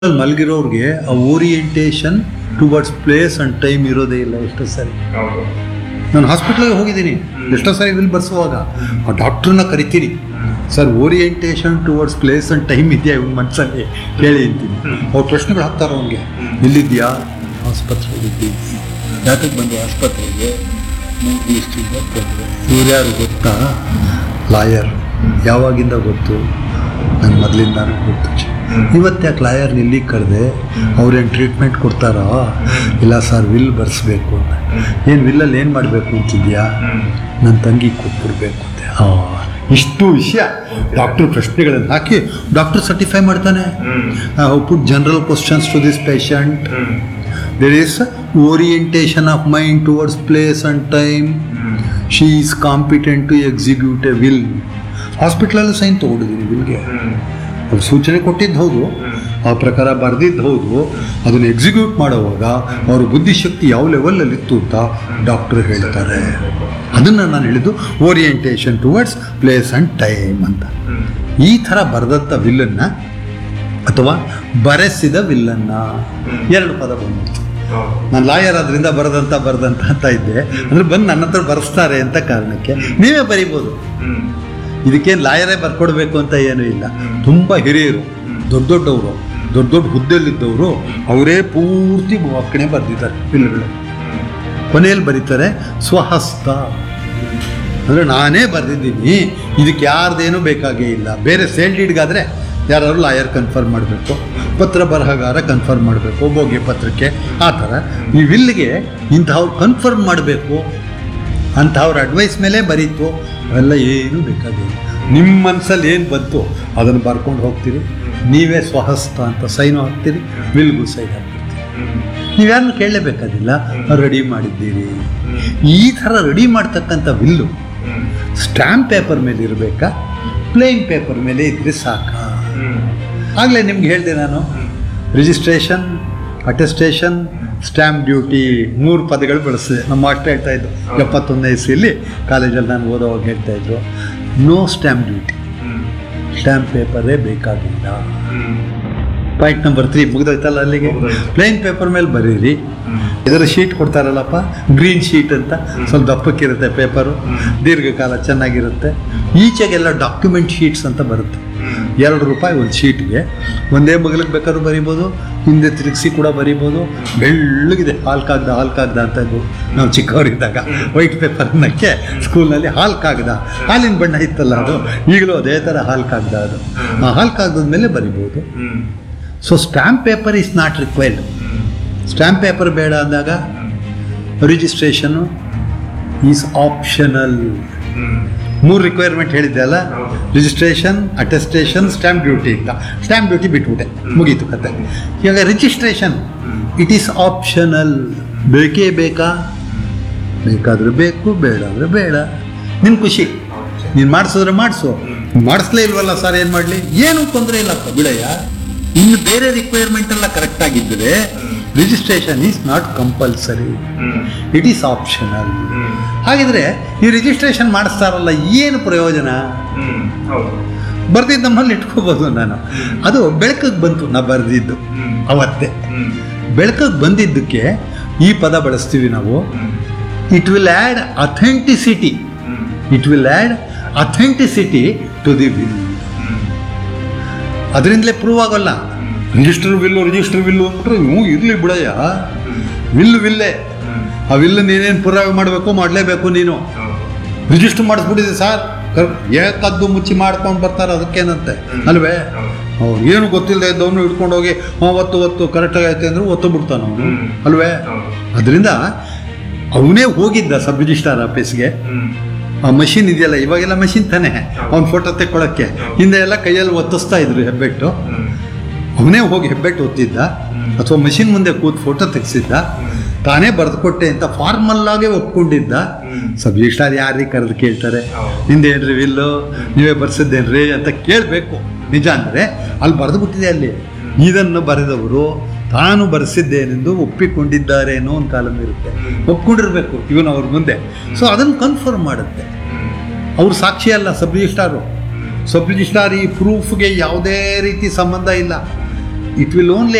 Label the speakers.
Speaker 1: ಮಲಗಿರೋರ್ಗೆ ಆ orientation towards place and time ಇರೋದೇ ಇಲ್ಲ ಎಷ್ಟೋ ಸರಿ
Speaker 2: ಹೌದು
Speaker 1: ನಾನು ಹಾಸ್ಪಿಟ್ಲಿಗೆ ಹೋಗಿದ್ದೀನಿ ಎಷ್ಟೋ ಸಾರಿ ಇಲ್ಲಿ ಬರ್ಸುವಾಗ ಆ ಡಾಕ್ಟ್ರನ್ನ ಕರಿತೀನಿ sir orientation towards place and time ಇದೆಯಾ ಇವ್ನ ಮನಸ್ಸಲ್ಲಿ ಕೇಳಿ ಅಂತೀನಿ ಅವ್ರು ಪ್ರಶ್ನೆಗಳು ಹಾಕ್ತಾರೆ ಅವ್ನಿಗೆ ಎಲ್ಲಿದ್ಯಾ ಆಸ್ಪತ್ರೆಯಲ್ಲಿದ್ದೀನಿ ಯಾತಕ್ಕೆ ಬಂದು ಆಸ್ಪತ್ರೆಗೆ ಮೂರು ದಿವಸದಿಂದ ಬಂದೆ ಇವ್ರು ಯಾರು ಗೊತ್ತಾ ಲಾಯರ್ ಯಾವಾಗಿಂದ ಗೊತ್ತು ನಂಗೆ ಮೊದಲಿಂದಾನು ಗೊತ್ತು ಇವತ್ತು ಯಾಕೆ ಲಾಯರ್ನ ಇಲ್ಲಿಗೆ ಕರೆದೆ ಅವ್ರೇನು ಟ್ರೀಟ್ಮೆಂಟ್ ಕೊಡ್ತಾರಾ ಇಲ್ಲ ಸರ್ ವಿಲ್ ಬರ್ಸ್ಬೇಕು ಅಂತ ಏನು ವಿಲ್ಲಲ್ಲಿ ಏನು ಮಾಡಬೇಕು ಅಂತಿದ್ಯಾ ನನ್ನ ತಂಗಿ ಕೊಟ್ಬಿಡ್ಬೇಕು ಅಂತೆ ಆ, ಇಷ್ಟು ವಿಷಯ ಡಾಕ್ಟರ್ ಪ್ರಶ್ನೆಗಳನ್ನು ಹಾಕಿ ಡಾಕ್ಟರ್ ಸರ್ಟಿಫೈ ಮಾಡ್ತಾನೆ put general questions to this patient there is orientation of mind towards place and time she is competent to execute a will ಹಾಸ್ಪಿಟ್ಲಲ್ಲೂ ಸೈನ್ ತೊಗೊಂಡಿದ್ದೀನಿ ವಿಲ್ಗೆ ಅವ್ರು ಸೂಚನೆ ಕೊಟ್ಟಿದ್ದು ಹೌದು ಆ ಪ್ರಕಾರ ಬರೆದಿದ್ದು ಹೌದು ಅದನ್ನು ಎಕ್ಸಿಕ್ಯೂಟ್ ಮಾಡುವಾಗ ಅವ್ರ ಬುದ್ಧಿಶಕ್ತಿ ಯಾವ ಲೆವೆಲಲ್ಲಿ ಇತ್ತು ಅಂತ ಡಾಕ್ಟರ್ ಹೇಳ್ತಾರೆ ಅದನ್ನು ನಾನು ಹೇಳಿದ್ದು orientation towards place and time ಅಂತ ಈ ಥರ ಬರೆದಂಥ ವಿಲ್ಲನ್ನು ಅಥವಾ ಬರೆಸಿದ ವಿಲ್ಲನ್ನು ಎರಡು ಪದ ಬಂದಿತ್ತು
Speaker 2: ಹೌದು
Speaker 1: ನಾನು ಲಾಯರ್ ಆದ್ರಿಂದ ಬರೆದಂತ ಬರೆದಂತ ಅಂತ ಇದ್ದೆ ಅಂದ್ರೆ ಬಂದು ನನ್ನ ಹತ್ರ ಬರೆಸ್ತಾರೆ ಅಂತ ಕಾರಣಕ್ಕೆ ನೀವೇ ಬರಿಬೋದು
Speaker 2: ಹ್ಮ್
Speaker 1: ಇದಕ್ಕೇನು ಲಾಯರೇ ಬರ್ಕೊಡ್ಬೇಕು ಅಂತ ಏನೂ ಇಲ್ಲ ತುಂಬ ಹಿರಿಯರು ದೊಡ್ಡ ದೊಡ್ಡವರು ದೊಡ್ಡ ದೊಡ್ಡ ಹುದ್ದೆಯಲ್ಲಿದ್ದವರು ಅವರೇ ಪೂರ್ತಿ ಒಕ್ಕಣೆ ಬರೆದಿದ್ದಾರೆ ಬಿಲ್ಗಳು ಕೊನೆಯಲ್ಲಿ ಬರೀತಾರೆ ಸ್ವಹಸ್ತ ಅಂದರೆ ನಾನೇ ಬರೆದಿದ್ದೀನಿ ಇದಕ್ಕೆ ಯಾರ್ದೇನೂ ಬೇಕಾಗೇ ಇಲ್ಲ ಬೇರೆ ಸೇಲ್ ಡೀಡ್ಗಾದರೆ ಯಾರು ಲಾಯರ್ ಕನ್ಫರ್ಮ್ ಮಾಡಬೇಕು ಪತ್ರ ಬರಹಗಾರ ಕನ್ಫರ್ಮ್ ಮಾಡಬೇಕು ಬೋಗೆ ಪತ್ರಕ್ಕೆ ಆ ಥರ ಈ ವಿಲ್ಗೆ ಇಂಥವ್ರು ಕನ್ಫರ್ಮ್ ಮಾಡಬೇಕು ಅಂಥವ್ರ ಅಡ್ವೈಸ್ ಮೇಲೆ ಬರೀತು ಅವೆಲ್ಲ ಏನೂ ಬೇಕಾಗಿಲ್ಲ ನಿಮ್ಮ ಮನಸ್ಸಲ್ಲಿ ಏನು ಬಂತು ಅದನ್ನು ಬರ್ಕೊಂಡು ಹೋಗ್ತೀರಿ ನೀವೇ ಸ್ವಹಸ್ತ ಅಂತ ಸೈನು ಹಾಕ್ತೀರಿ ವಿಲ್ಗೂ ಸೈನ್ ಹಾಕ್ತೀರಿ ನೀವ್ಯಾರನ್ನು ಕೇಳಲೇಬೇಕಾದಿಲ್ಲ ರೆಡಿ ಮಾಡಿದ್ದೀರಿ ಈ ಥರ ರೆಡಿ ಮಾಡ್ತಕ್ಕಂಥ ವಿಲ್ಲು
Speaker 2: ಹ್ಮ್
Speaker 1: ಸ್ಟ್ಯಾಂಪ್ ಪೇಪರ್ ಮೇಲೆ ಇರಬೇಕಾ ಪ್ಲೇನ್ ಪೇಪರ್ ಮೇಲೆ ಇದ್ರೆ ಸಾಕಾ
Speaker 2: ಹ್ಮ್
Speaker 1: ಆಗಲೇ ನಿಮ್ಗೆ ಹೇಳಿದೆ ನಾನು ರಿಜಿಸ್ಟ್ರೇಷನ್ ಅಟೆಸ್ಟೇಷನ್ ಸ್ಟ್ಯಾಂಪ್ ಡ್ಯೂಟಿ ಮೂರು ಪದಗಳು ಬಳಸಿದೆ ನಮ್ಮ ಮಾಸ್ಟರ್ ಹೇಳ್ತಾ ಇದ್ದು ಎಪ್ಪತ್ತೊಂದನೇ ಇಸ್ವಿಯಲ್ಲಿ ಕಾಲೇಜಲ್ಲಿ ನಾನು ಓದೋವಾಗ ಹೇಳ್ತಾ ಇದ್ರು no stamp duty
Speaker 2: hmm
Speaker 1: stamp ಪೇಪರೇ ಬೇಕಾಗಿಲ್ಲ
Speaker 2: ಹ್ಮ್
Speaker 1: ಪಾಯಿಂಟ್ ನಂಬರ್ ತ್ರೀ ಮುಗ್ದೋಯ್ತಲ್ಲ ಅಲ್ಲಿಗೆ
Speaker 2: ಮುಗ್ದೋಯ್ತು.
Speaker 1: ಪ್ಲೇನ್ ಪೇಪರ್ ಮೇಲೆ ಬರೀರಿ
Speaker 2: ಹ್ಮ್
Speaker 1: ಇದರ ಶೀಟ್ ಕೊಡ್ತಾರಲ್ಲಪ್ಪ ಗ್ರೀನ್ ಶೀಟ್ ಅಂತ ಸ್ವಲ್ಪ ದಪ್ಪಕ್ಕಿರುತ್ತೆ ಪೇಪರು ದೀರ್ಘಕಾಲ ಚೆನ್ನಾಗಿರುತ್ತೆ ಈಚೆಗೆಲ್ಲ ಡಾಕ್ಯುಮೆಂಟ್ ಶೀಟ್ಸ್ ಅಂತ ಬರುತ್ತೆ
Speaker 2: ಹ್ಮ್
Speaker 1: ಎರಡು ರೂಪಾಯಿ ಒಂದು ಶೀಟ್ಗೆ ಒಂದೇ ಮಗಲಿಗೆ ಬೇಕಾದ್ರೂ ಬರಿಬೋದು ಹಿಂದೆ ತಿರುಗಿಸಿ ಕೂಡ ಬರಿಬೋದು ಬೆಳ್ಳಗಿದೆ ಹಾಲ್ ಕಾಗ್ದ ಹಾಲ್ ಕಾಗ್ದ ಅಂತ ಇದ್ವು ನಾವು ಚಿಕ್ಕವರಿದ್ದಾಗ ವೈಟ್ ಪೇಪರ್ನಕ್ಕೆ ಸ್ಕೂಲ್ನಲ್ಲಿ ಹಾಲ್ ಕಾಗ್ದ ಹಾಲಿನ ಬಣ್ಣ ಇತ್ತಲ್ಲ ಅದು ಈಗಲೂ ಅದೇ ಥರ ಹಾಲ್ ಕಾಗ್ದ ಅದು ಆ ಹಾಲ್ ಕಾಗ್ದದ ಮೇಲೆ ಬರಿಬೋದು
Speaker 2: hmm
Speaker 1: so stamp paper is not required
Speaker 2: hmm
Speaker 1: stamp paper ಬೇಡ ಅಂದಾಗ ರಿಜಿಸ್ಟ್ರೇಷನು ಈಸ್ ಆಪ್ಷನಲ್
Speaker 2: ಹ್ಮ್
Speaker 1: ಮೂರು ರಿಕ್ವೈರ್ಮೆಂಟ್ ಹೇಳಿದ್ದೆ ಅಲ್ಲ
Speaker 2: ಹೌದು.
Speaker 1: ರಿಜಿಸ್ಟ್ರೇಷನ್ ಅಟೆಸ್ಟೇಷನ್ ಸ್ಟ್ಯಾಂಪ್ ಡ್ಯೂಟಿ ಅಂತ ಸ್ಟ್ಯಾಂಪ್ ಡ್ಯೂಟಿ ಬಿಟ್ಬಿಟ್ಟೆ ಮುಗೀತು ಕತೆ ಇವಾಗ ರಿಜಿಸ್ಟ್ರೇಷನ್ ಇಟ್ ಈಸ್ ಆಪ್ಷನಲ್ ಬೇಕೇ ಬೇಕಾ ಬೇಕಾದ್ರೆ ಬೇಕು ಬೇಡ ಅಂದರೆ ಬೇಡ ನಿನ್ನ ಖುಷಿ ನೀನು ಮಾಡಿಸಿದ್ರೆ ಮಾಡಿಸು ಮಾಡಿಸ್ಲೇ ಇಲ್ವಲ್ಲ ಸರ್ ಏನು ಮಾಡಲಿ ಏನೂ ತೊಂದರೆ ಇಲ್ಲಪ್ಪ ಬಿಡಯ್ಯ ಇನ್ನು ಬೇರೆ ರಿಕ್ವೈರ್ಮೆಂಟ್ ಎಲ್ಲ ಕರೆಕ್ಟ್ ಆಗಿದ್ದರೆ registration is not compulsory
Speaker 2: hmm
Speaker 1: it is optional
Speaker 2: hmm
Speaker 1: ಹಾಗಿದ್ರೆ ಈ ರಿಜಿಸ್ಟ್ರೇಷನ್ ಮಾಡಿಸ್ತಾರಲ್ಲ ಏನು ಪ್ರಯೋಜನ
Speaker 2: ಹ್ಮ್ ಹೌದು
Speaker 1: ಬರ್ದಿದ್ದು ನಮ್ಮಲ್ಲಿ ಇಟ್ಕೋಬೋದು ನಾನು ಅದು ಬೆಳಕಿಗೆ ಬಂತು ನಾ ಬರೆದಿದ್ದು
Speaker 2: ಹ್ಮ್
Speaker 1: ಅವತ್ತೇ
Speaker 2: ಹ್ಮ್
Speaker 1: ಬೆಳಕಿಗೆ ಬಂದಿದ್ದಕ್ಕೆ ಈ ಪದ ಬಳಸ್ತೀವಿ ನಾವು
Speaker 2: hmm
Speaker 1: it will add authenticity
Speaker 2: hmm
Speaker 1: it will add authenticity to the will
Speaker 2: hmm
Speaker 1: ಅದರಿಂದಲೇ ಪ್ರೂವ್ ಆಗೋಲ್ಲ ರಿಜಿಸ್ಟರ್ ವಿಲ್ಲು ರಿಜಿಸ್ಟರ್ ವಿಲ್ಲು ಅಂದ್ಬಿಟ್ರೆ ನೀವು ಇರಲಿ ಬಿಡಯ್ಯ ವಿಲ್ ವಿಲ್ಲೇ
Speaker 2: ಹ್ಮ್
Speaker 1: ಆ ವಿಲ್ಲು ನೀನೇನು ಪುರಾವೆ ಮಾಡಬೇಕು ಮಾಡಲೇಬೇಕು ನೀನು
Speaker 2: ಹೌದು
Speaker 1: ರಿಜಿಸ್ಟರ್ ಮಾಡಿಸ್ಬಿಟ್ಟಿದೆ ಸರ್ ಏಕದ್ದು ಮುಚ್ಚಿ ಮಾಡ್ಕೊಂಡು ಬರ್ತಾರೆ ಅದಕ್ಕೇನಂತೆ ಅಲ್ವೇ
Speaker 2: ಹೌದು
Speaker 1: ಅವ್ರು ಏನು ಗೊತ್ತಿಲ್ಲದೆ ಇದ್ದವನು ಹಿಡ್ಕೊಂಡು ಹೋಗಿ ಹಾಂ ಒತ್ತು ಒತ್ತು ಕರೆಕ್ಟಾಗಿ ಐತೆ ಅಂದ್ರೆ ಒತ್ತು ಬಿಡ್ತಾನೆ ಅವನು
Speaker 2: ಹ್ಮ್.
Speaker 1: ಅಲ್ವೇ
Speaker 2: ಹೌದು
Speaker 1: ಅದರಿಂದ ಅವನೇ ಹೋಗಿದ್ದ ಸಬ್ ರಿಜಿಸ್ಟ್ರಾರ್ ಆಫೀಸ್ಗೆ
Speaker 2: ಹ್ಮ್
Speaker 1: ಆ ಮಷಿನ್ ಇದೆಯಲ್ಲ ಇವಾಗೆಲ್ಲ ಮಷಿನ್ ತಾನೇ ಅವ್ನ ಫೋಟೋ ತೆಕ್ಕೊಳ್ಳೋಕ್ಕೆ ಹಿಂದೆ ಎಲ್ಲ ಕೈಯಲ್ಲಿ ಒತ್ತಿಸ್ತಾ ಇದ್ರು ಹೆಬ್ಬೆಟ್ಟು
Speaker 2: ಹ್ಮ್
Speaker 1: ಅವನೇ ಹೋಗಿ ಹೆಬ್ಬೆಟ್ಟು ಒತ್ತಿದ್ದ ಅಥವಾ ಮಷಿನ್ ಮುಂದೆ ಕೂತ್ ಫೋಟೋ ತೆಗೆಸಿದ್ದ ತಾನೇ ಬರೆದುಕೊಟ್ಟೆ ಅಂತ ಫಾರ್ಮಲ್ ಆಗೇ ಒಪ್ಕೊಂಡಿದ್ದ
Speaker 2: ಹ್ಮ್
Speaker 1: ಸಬ್ ರಿಜಿಸ್ಟ್ರಾರ್ ಯಾರಿಗೆ ಕರೆದು ಕೇಳ್ತಾರೆ
Speaker 2: ಹೌದು.
Speaker 1: ನಿಂದೇನ್ರಿ ವಿಲ್ಲು ನೀವೇ ಬರ್ಸಿದ್ದೇನ್ರಿ ಅಂತ ಕೇಳಬೇಕು ನಿಜ ಅಂದರೆ ಅಲ್ಲಿ ಬರೆದು ಬಿಟ್ಟಿದೆ ಅಲ್ಲಿ ಇದನ್ನು ಬರೆದವರು ತಾನು ಬರೆಸಿದ್ದೇನೆಂದು ಒಪ್ಪಿಕೊಂಡಿದ್ದಾರೆ ಅನ್ನೋ ಒಂದು ಕಾಲಮ್ ಇರುತ್ತೆ ಒಪ್ಕೊಂಡಿರ್ಬೇಕು ಇವನು ಅವ್ರ ಮುಂದೆ ಸೊ ಅದನ್ನು ಕನ್ಫರ್ಮ್ ಮಾಡುತ್ತೆ
Speaker 2: ಹ್ಮ್
Speaker 1: ಅವ್ರು ಸಾಕ್ಷಿ ಅಲ್ಲ ಸಬ್ ರಿಜಿಸ್ಟ್ರಾರು ಸಬ್ ರಿಜಿಸ್ಟ್ರಾರ್ ಈ ಪ್ರೂಫ್ಗೆ ಯಾವುದೇ ರೀತಿ ಸಂಬಂಧ ಇಲ್ಲ ಇಟ್ ವಿಲ್ ಓನ್ಲಿ